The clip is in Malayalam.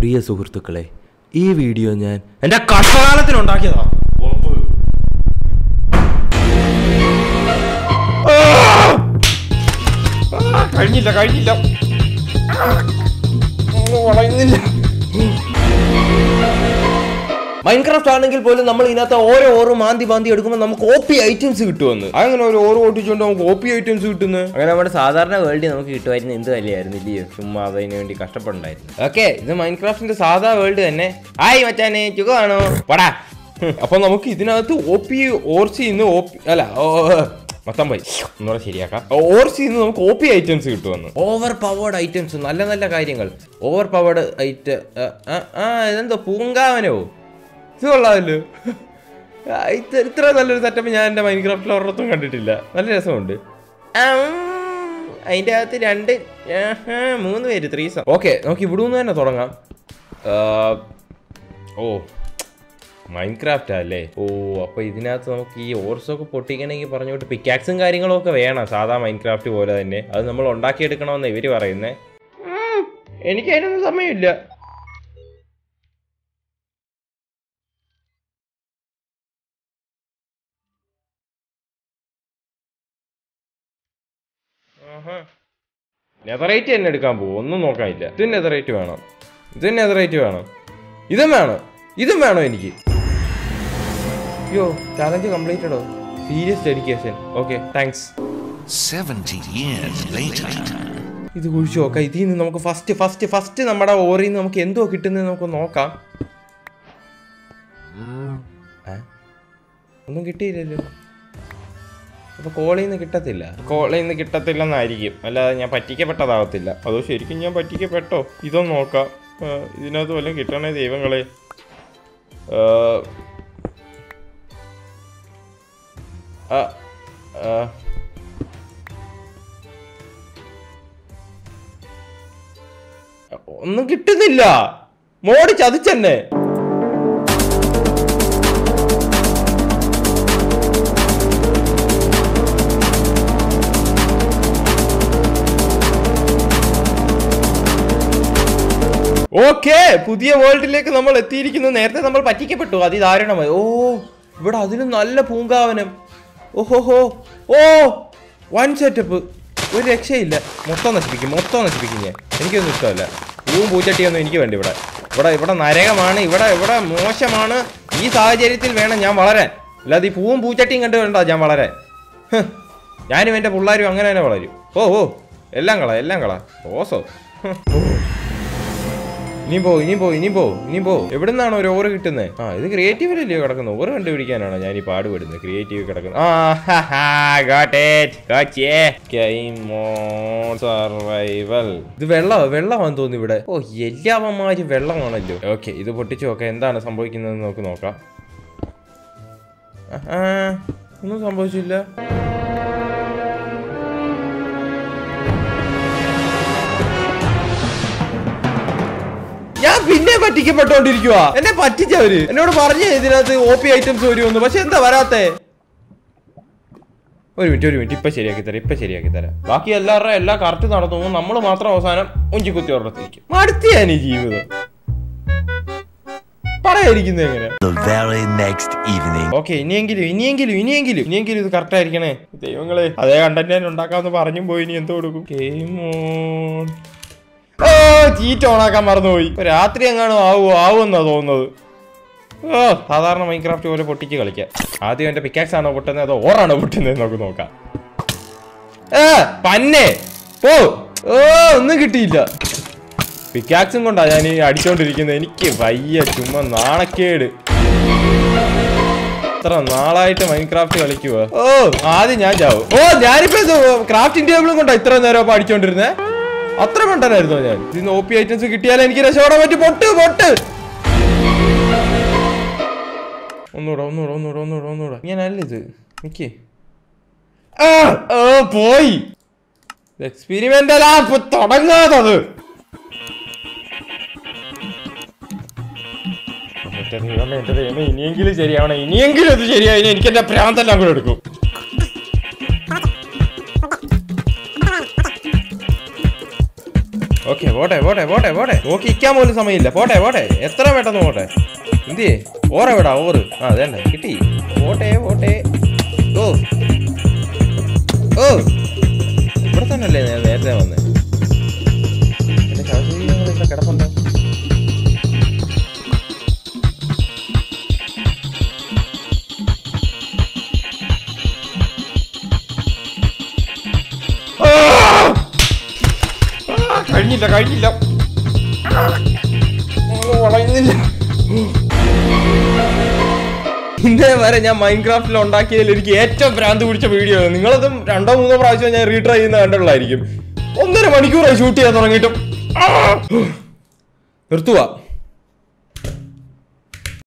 പ്രിയ സുഹൃത്തുക്കളെ ഈ വീഡിയോ ഞാൻ എൻ്റെ കഷ്ടകാലത്തിന് ഉണ്ടാക്കിയതാ കഴിഞ്ഞില്ല കഴിഞ്ഞില്ല വളയുന്നില്ല മൈൻക്രാഫ്റ്റ് ആണെങ്കിൽ പോലും നമ്മൾ ഇതിനകത്ത് ഓരോ ഓരോ മാന്തി മാന്തി എടുക്കുമ്പോൾ നമുക്ക് ഒ പി ഐറ്റംസ് കിട്ടുമെന്ന് അങ്ങനെ ഒരു ഓരോ ഓട്ടിച്ചുകൊണ്ട് നമുക്ക് ഒ പി ഐറ്റംസ് കിട്ടുന്നത് അങ്ങനെ നമ്മുടെ സാധാരണ വേൾഡിൽ നമുക്ക് കിട്ടുമായിരുന്നു എന്ത് വലിയായിരുന്നു ഇല്ലയോ ചുമ്മാ അതിന് വേണ്ടി കഷ്ടപ്പെട്ടുണ്ടായിരുന്നു ഓക്കെ ഇത് മൈൻക്രാഫ്റ്റിന്റെ സാധാ വേൾഡ് തന്നെ ആയി മച്ചാനെ ചുഖമാണോ പടാ അപ്പൊ നമുക്ക് ഇതിനകത്ത് ഒ പി ഓർസി ഇന്ന് ഒ പി അല്ല ഓ, മൊത്തം പോയി ഒന്നുകൂടെ ശരിയാക്കാം ഓർസി ഇന്ന് നമുക്ക് ഒ പി ഐറ്റംസ് കിട്ടുമെന്ന് ഓവർ പവേർഡ് ഐറ്റംസ് നല്ല നല്ല കാര്യങ്ങൾ ഓവർ പവേർഡ് ഐറ്റം ആ ഇതെന്തോ പൂങ്കാവനോ ഇത് കൊള്ളാമല്ലോ ആ, ഇത് ഇത്ര നല്ലൊരു സെറ്റപ്പ് ഞാൻ എൻ്റെ മൈൻക്രാഫ്റ്റിൽ ഒരിടത്തും കണ്ടിട്ടില്ല നല്ല രസമുണ്ട് അതിൻ്റെ അകത്ത് രണ്ട് ആഹാ, മൂന്ന് പേര് ത്രീസം ഓക്കെ നമുക്ക് ഇവിടെ നിന്ന് തന്നെ തുടങ്ങാം ആ, ഓ മൈൻക്രാഫ്റ്റ് അല്ലേ ഓ അപ്പോൾ ഇതിനകത്ത് നമുക്ക് ഈ ഓർസൊക്കെ പൊട്ടിക്കണമെങ്കിൽ പറഞ്ഞുകൊണ്ട് പിക്കാക്സും കാര്യങ്ങളും ഒക്കെ വേണം സാധാ മൈൻക്രാഫ്റ്റ് പോലെ തന്നെ അത് നമ്മൾ ഉണ്ടാക്കിയെടുക്കണമെന്ന് ഇവർ പറയുന്നത് എനിക്ക് അതിനൊന്നും സമയമില്ല നെതറേറ്റ് തന്നെ എടുക്കാൻ പോകും ഒന്നും നോക്കാനില്ല ഇത് നെതറേറ്റ് വേണം ഇത് നെതറേറ്റ് വേണം ഇതും വേണം ഇതും വേണം എനിക്ക് അയ്യോ ചാലഞ്ച് കംപ്ലീറ്റഡോ serious dedication okay thanks 70 years later. ഇത് കുഴിച്ചു നോക്കാം ഇതിൽ നിന്ന് നമുക്ക് ഫസ്റ്റ് ഫസ്റ്റ് ഫസ്റ്റ് നമ്മുടെ ഓറിൽ നിന്ന് നമുക്ക് എന്തോ കിട്ടുന്നത് നമുക്ക് നോക്കാം ഏ? ഒന്നും കിട്ടിയില്ലല്ലോ അപ്പൊ കോളിൽ നിന്ന് കിട്ടത്തില്ല കോളിൽ നിന്ന് കിട്ടത്തില്ലെന്നായിരിക്കും അല്ലാതെ ഞാൻ പറ്റിക്കപ്പെട്ടതാവത്തില്ല അതോ ശരിക്കും ഞാൻ പറ്റിക്കപ്പെട്ടോ ഇതൊന്ന് നോക്കാം ആ, ഇതിനകത്ത് വല്ലതും കിട്ടണേ ദൈവങ്ങളെ ആ, ആ, ആ. ഒന്നും കിട്ടുന്നില്ല മോടി ചതിച്ചെന്നെ ഓക്കെ പുതിയ വേൾഡിലേക്ക് നമ്മൾ എത്തിയിരിക്കുന്നു നേരത്തെ നമ്മൾ പറ്റിക്കപ്പെട്ടു അതിദാരുണമായി ഓ ഇവിടെ അതിനും നല്ല പൂങ്കാവനം ഓഹോഹോ ഓ വൺ സെറ്റപ്പ് ഒരു രക്ഷയില്ല മൊത്തം നശിപ്പിക്കും മൊത്തം നശിപ്പിക്കും ഞാൻ എനിക്കൊന്നും ഇഷ്ടമല്ല പൂവും പൂച്ചട്ടിയൊന്നും എനിക്ക് വേണ്ട ഇവിടെ ഇവിടെ ഇവിടെ നരകമാണ് ഇവിടെ ഇവിടെ മോശമാണ് ഈ സാഹചര്യത്തിൽ വേണം ഞാൻ വളരാൻ അല്ലാതെ ഈ പൂവും പൂച്ചട്ടിയും കണ്ട് വേണ്ട ഞാൻ വളരാൻ ഹ്. ഞാനും എൻ്റെ പിള്ളേരും അങ്ങനെ തന്നെ വളരും ഓ ഓ എല്ലാം കള എല്ലാം കള ഓസോ ഹ്. ഓ ഇനിയും പോ ഇനിയും പോ ഇനിയും പോ ഇനിയും പോ എവിടെ നിന്നാണ് ഒരു ഓവർ കിട്ടുന്നത് ആ ഇത് ക്രിയേറ്റീവിലല്ലയോ കിടക്കുന്നത് ഓവർ കണ്ടുപിടിക്കാനാണോ ഞാൻ ഈ പാടുപെടുന്നത് ക്രിയേറ്റീവ് കിടക്കുന്നത് ആ got it. Gotcha. Game mode survival. ഇത് വെള്ളം വെള്ളമാണെന്ന് തോന്നുന്നു ഇവിടെ ഓ എല്ലാവന്മാരും വെള്ളമാണല്ലോ ഓക്കെ ഇത് പൊട്ടിച്ചു നോക്കാം എന്താണ് സംഭവിക്കുന്നത് നമുക്ക് നോക്കാം ആ, ഒന്നും സംഭവിച്ചില്ല ഞാൻ പിന്നെ പറ്റിക്കപ്പെട്ടോണ്ടിരിക്കുക എന്നെ പറ്റിച്ചവര് എന്നോട് പറഞ്ഞു ഇതിനകത്ത് ഒ പി ഐറ്റംസ് വരുമെന്ന് പക്ഷെ എന്താ വരാത്തെ ഒരു മിനിറ്റ് ഒരു മിനിറ്റ് ഇപ്പൊ ശരിയാക്കി തരാം ഇപ്പൊ ശരിയാക്കി തരാം ബാക്കി എല്ലാവരുടെ എല്ലാം കറക്റ്റ് നടന്നു നമ്മൾ മാത്രം അവസാനം ഉഞ്ചി കുത്തി ഉറത്തിരിക്കും മടുത്തിയാണ് ഈ ജീവിതം പറയാതിരിക്കുന്നത് എങ്ങനെ The very next evening. Okay ഇനിയെങ്കിലും ഇനിയെങ്കിലും ഇനിയെങ്കിലും ഇനിയെങ്കിലും ഇത് കറക്റ്റ് ആയിരിക്കണേ ദൈവങ്ങളെ അതേ കണ്ടന്റ് ഞാൻ ഉണ്ടാക്കാന്ന് പറഞ്ഞും പോയി ഇനി എന്തോ കൊടുക്കും ഗെയിം ഓൺ ഓ ചീറ്റ് ഓണാക്കാൻ മറന്നുപോയി ഇപ്പൊ രാത്രി എങ്ങാനും ആവുമോ ആവുമെന്നാ തോന്നുന്നത് ഓ സാധാരണ മൈൻക്രാഫ്റ്റ് പോലെ പൊട്ടിച്ച് കളിക്കാം ആദ്യം എന്റെ പിക്കാക്സ് ആണോ പൊട്ടുന്നത് അതോ ഓറാണോ പൊട്ടുന്നത് നമുക്ക് നോക്കാം ഏ പന്നെ പോ ഓ ഒന്നും കിട്ടിയില്ല പിക്കാക്സും കൊണ്ടാ ഞാൻ ഈ അടിച്ചോണ്ടിരിക്കുന്നത് എനിക്ക് വയ്യ ചുമ്മാ നാണക്കേട് ഇത്ര നാളായിട്ട് മൈൻക്രാഫ്റ്റ് കളിക്കുക ഓ ആദ്യം ഞാൻ ചാവും ഓ ഞാനിപ്പോ ഇത് ക്രാഫ്റ്റിംഗ് ടേബിളും കൊണ്ടാ ഇത്ര നേരം ഇപ്പൊ അടിച്ചോണ്ടിരുന്നേ അത്ര മണ്ടനായിരുന്നോ ഞാൻ ഇതിന് ഒ പി ഐറ്റംസ് കിട്ടിയാലേ എനിക്ക് രക്ഷപ്പെടാൻ പറ്റും പൊട്ട് പൊട്ട് ഒന്നൂടെ ഒന്നൂടെ ഒന്നൂടെ ഒന്നൂടെ ഒന്നൂടെ ഞാനല്ല ഇത് നിക്ക് ആ ഓ പോയി എക്സ്പെരിമെന്റ് അല്ല ഇപ്പൊ തുടങ്ങാതത് എന്റെ ദൈവമേ, എന്റെ ദൈവമേ, ഇനിയെങ്കിലും ശരിയാവണം ഇനിയെങ്കിലും ഇത് ശരിയായി എനിക്ക് എന്റെ ഭ്രാന്തെല്ലാം കൂടെ എടുക്കും ഓക്കെ പോട്ടെ പോട്ടെ പോട്ടെ പോട്ടെ നോക്കി ഇരിക്കാൻ പോലും സമയമില്ല പോട്ടെ പോട്ടെ എത്ര പെട്ടെന്ന് പോട്ടെ എന്തിയേ ഓറ വിടാ ഓറ് ആ അതന്നെ കിട്ടി പോട്ടെ പോട്ടെ ഓ ഓ ഇവിടെ തന്നെയല്ലേ ഞാൻ നേരത്തെ വന്നേ എന്റെ ശവശരീരങ്ങൾ ഇവിടെ കിടപ്പുണ്ടോ ആ! ആ, കഴിഞ്ഞില്ല കഴിഞ്ഞില്ല ഓ, വളയുന്നില്ല ഇന്നേ വരെ ഞാൻ മൈൻക്രാഫ്റ്റിൽ ഉണ്ടാക്കിയതിൽ എനിക്ക് ഏറ്റവും ഭ്രാന്ത് പിടിച്ച വീഡിയോ നിങ്ങളതും രണ്ടോ മൂന്നോ പ്രാവശ്യം ഞാൻ റീട്രൈ ചെയ്യുന്ന കണ്ടുള്ളായിരിക്കും ഒന്നര മണിക്കൂറായി ഷൂട്ട് ചെയ്യാൻ തുടങ്ങിയിട്ടും ആ! നിർത്തുക